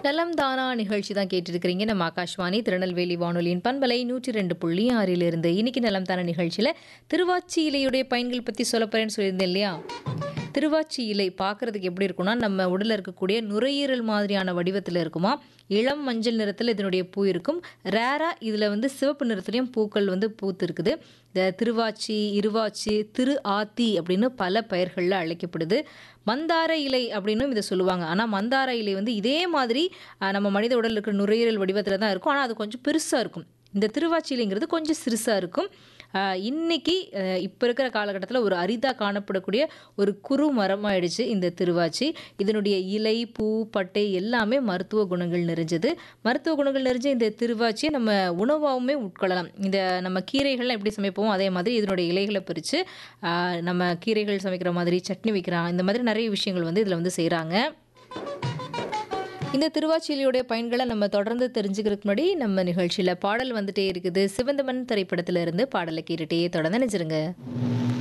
நலம் தானா நிகழ்ச்சி தான் கேட்டிருக்கிறீங்க நம்ம ஆகாஷ்வாணி திருநெல்வேலி வானொலியின் பண்பலை நூற்றி ரெண்டு புள்ளி ஆறிலிருந்து இன்னைக்கு நலம் தானா நிகழ்ச்சியில் திருவாச்சி இலையுடைய பயன்கள் பற்றி சொல்ல போறேன்னு சொல்லியிருந்தேன் இல்லையா திருவாச்சி இலை பார்க்கறதுக்கு எப்படி இருக்கும்னா நம்ம உடலில் இருக்கக்கூடிய நுரையீரல் மாதிரியான வடிவத்தில் இருக்குமா இளம் மஞ்சள் நிறத்தில் இதனுடைய பூ இருக்கும் ரேராக இதில் வந்து சிவப்பு நிறத்துலையும் பூக்கள் வந்து பூத்து இருக்குது இந்த திருவாச்சி இருவாச்சி திரு ஆத்தி அப்படின்னு பல பெயர்களில் அழைக்கப்படுது மந்தார இலை அப்படின்னும் இதை சொல்லுவாங்க ஆனால் மந்தார இலை வந்து இதே மாதிரி அஹ், நம்ம மனித உடலில் இருக்கிற நுரையீரல் வடிவத்தில் தான் இருக்கும் ஆனால் அது கொஞ்சம் பெருசாக இருக்கும் இந்த திருவாச்சி இலைங்கிறது கொஞ்சம் சிறுசாக இருக்கும் ஆஹ் இன்னைக்கு அஹ் இப்போ இருக்கிற காலகட்டத்தில் ஒரு அரிதாக காணப்படக்கூடிய ஒரு குறு மரமாயிடுச்சு இந்த திருவாச்சி இதனுடைய இலை பூ பட்டை எல்லாமே மருத்துவ குணங்கள் நிறைஞ்சது மருத்துவ குணங்கள் நிறைஞ்ச இந்த திருவாச்சியை நம்ம உணவாகவுமே உட்கொள்ளலாம் இந்த நம்ம கீரைகள்லாம் எப்படி சமைப்போம் அதே மாதிரி இதனுடைய இலைகளை பறித்து நம்ம கீரைகள் சமைக்கிற மாதிரி சட்னி வைக்கிறான் இந்த மாதிரி நிறைய விஷயங்கள் வந்து இதில் வந்து செய்கிறாங்க இந்த திருவாச்சியிலையுடைய பயன்களை நம்ம தொடர்ந்து தெரிஞ்சுக்கிறதுக்கு முன்னாடி நம்ம நிகழ்ச்சியில் பாடல் வந்துட்டே இருக்குது சிவந்தமன் திரைப்படத்துல இருந்து பாடலை கேட்டுட்டே தொடர்ந்து நினைச்சிருங்க